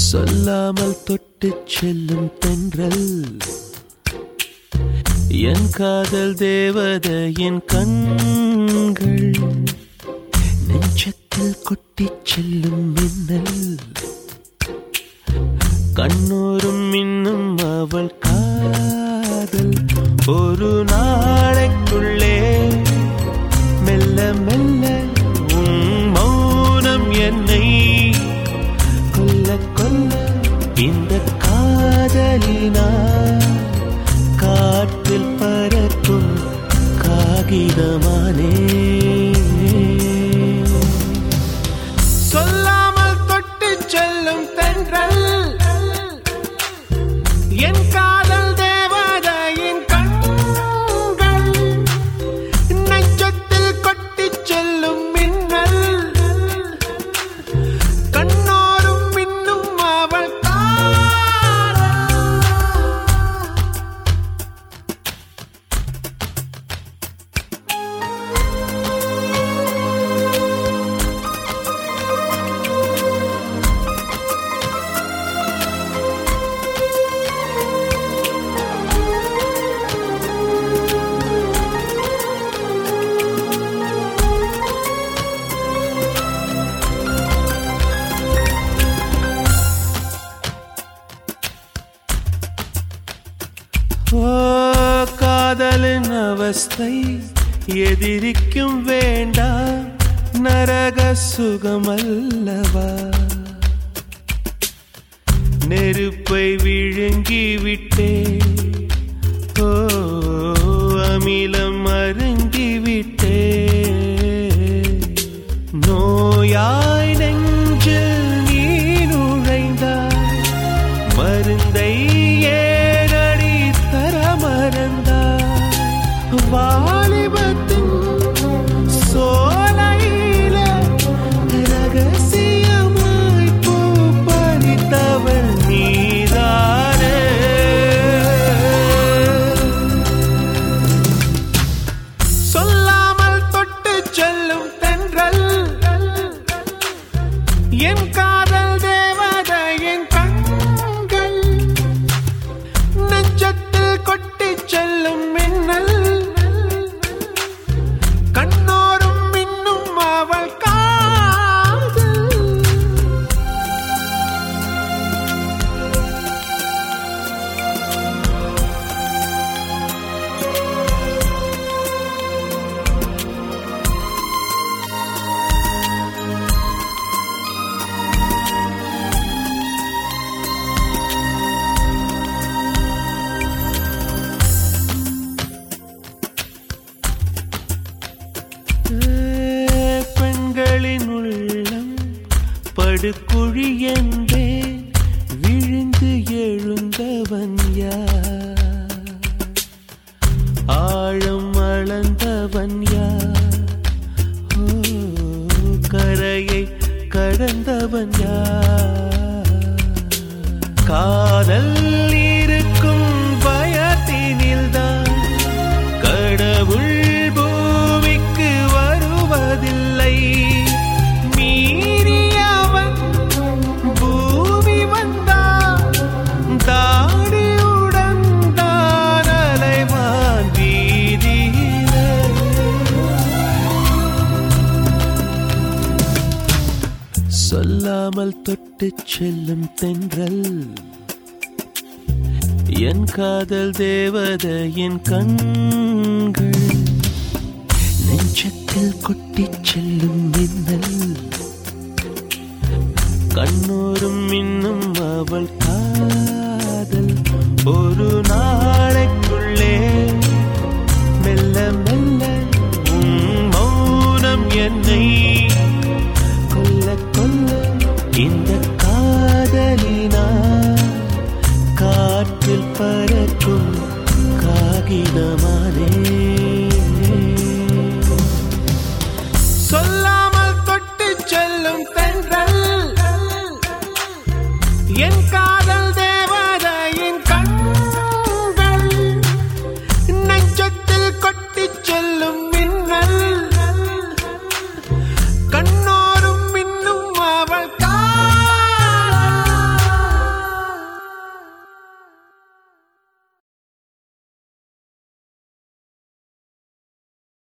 சொல்லாமல் தொட்டுச் செல்லும் தென்றல் என் காதல் தேவதையின் கண்கள் நெஞ்சத்தில் கொட்டிச் செல்லும் மின்னல் கண்ணோரும் இன்னும் அவள் காதல் ஒரு நாளைக்குள்ளே மெல்ல மெல்ல உன் மௌனம் என்னை கொல்ல கொல்ல இந்த காதலினால் காற்றில் பறக்கும் காகிதமானே சொல்லாமல் தொட்டு செல்லும் தென்றல் என் காதல் தேவதையின் கண்கள் நெஞ்சத்தில் கொட்டிச் செல்லும் மின்னல் கண்ணோரும் மின்னும் அவள் காதல் ஓ காதலின் அவஸ்தை எதிரிக்கும் வேண்டாம் நரக சுகமல்லவா நெருப்பை விழுங்கி விட்டே ஓ அமிலம் அருங்கி விட்டே நோயாய் நெஞ்சில் நீ நுழைந்தாய் மருந்தை ஏனடி தர மறந்தாய் வாலிபத்தின் சோலையில ரகசியமாய் பூ பறித்தவள் நீதானே சொல்லாமல் தொட்டு செல்லும் தென்றல் என் காதல் தேவதையின் கண்கள் நெஞ்சத்தில் கொட்டிச் செல்லும் மின்னல் கண்ணோரும் மின்னும் அவள் காதல் பெண்களின் உள்ளம் படுக்குழி என்றே விழுந்து எழுந்தவன் யார் ஆழம் அளந்தவன் யார் ஓ கரையை கடந்தவன் யார் காதல் இருக்கும் பயத்தினில்தான் கடவுள் பூமிக்கு வருவதில்லை மீறியவன் பூமி வந்தான் தாடியுடன் தான் அலைவான் வீதியிலே சொல்லாமல் தொட்டுச் செல்லும் தென்றல் என் காதல் தேவதையின் கண்கள் நெஞ்சத்தில் கொட்டிச் செல்லும் மின்னல் கண்ணோரும் இன்னும் அவள் காதல் ஒரு